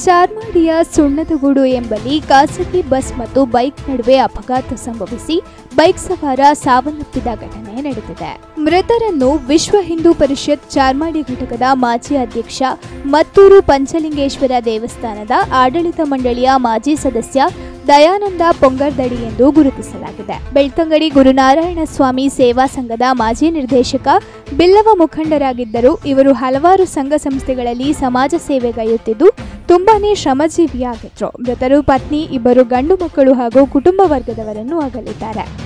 ಚಾರ್ಮಾಡಿಯ ಸುಣ್ಣದಗೂಡು ಎಂಬಲ್ಲಿ ಖಾಸಗಿ ಬಸ್ ಮತ್ತು ಬೈಕ್ ನಡುವೆ ಅಪಘಾತ ಸಂಭವಿಸಿ ಬೈಕ್ ಸವಾರ ಸಾವನ್ನಪ್ಪಿದ ಘಟನೆ ನಡೆದಿದೆ ಮೃತರನ್ನು ವಿಶ್ವ ಹಿಂದೂ ಪರಿಷತ್ ಚಾರ್ಮಾಡಿ ಘಟಕದ ಮಾಜಿ ಅಧ್ಯಕ್ಷ ಮತ್ತೂರು ಪಂಚಲಿಂಗೇಶ್ವರ ದೇವಸ್ಥಾನದ ಆಡಳಿತ ಮಂಡಳಿಯ ಮಾಜಿ ಸದಸ್ಯ ದಯಾನಂದ ಪೊಂಗರ್ದಡಿ ಎಂದು ಗುರುತಿಸಲಾಗಿದೆ ಬೆಳ್ತಂಗಡಿ ಗುರುನಾರಾಯಣ ಸ್ವಾಮಿ ಸೇವಾ ಸಂಘದ ಮಾಜಿ ನಿರ್ದೇಶಕ ಬಿಲ್ಲವ ಮುಖಂಡರಾಗಿದ್ದರು ಇವರು ಹಲವಾರು ಸಂಘ ಸಂಸ್ಥೆಗಳಲ್ಲಿ ಸಮಾಜ ಸೇವೆಗೈಯುತ್ತಿದ್ದು ತುಂಬಾನೇ ಶ್ರಮಜೀವಿಯಾಗಿದ್ರು ಮೃತರು ಪತ್ನಿ ಇಬ್ಬರು ಗಂಡು ಮಕ್ಕಳು ಹಾಗೂ ಕುಟುಂಬ ವರ್ಗದವರನ್ನು ಅಗಲಿದ್ದಾರೆ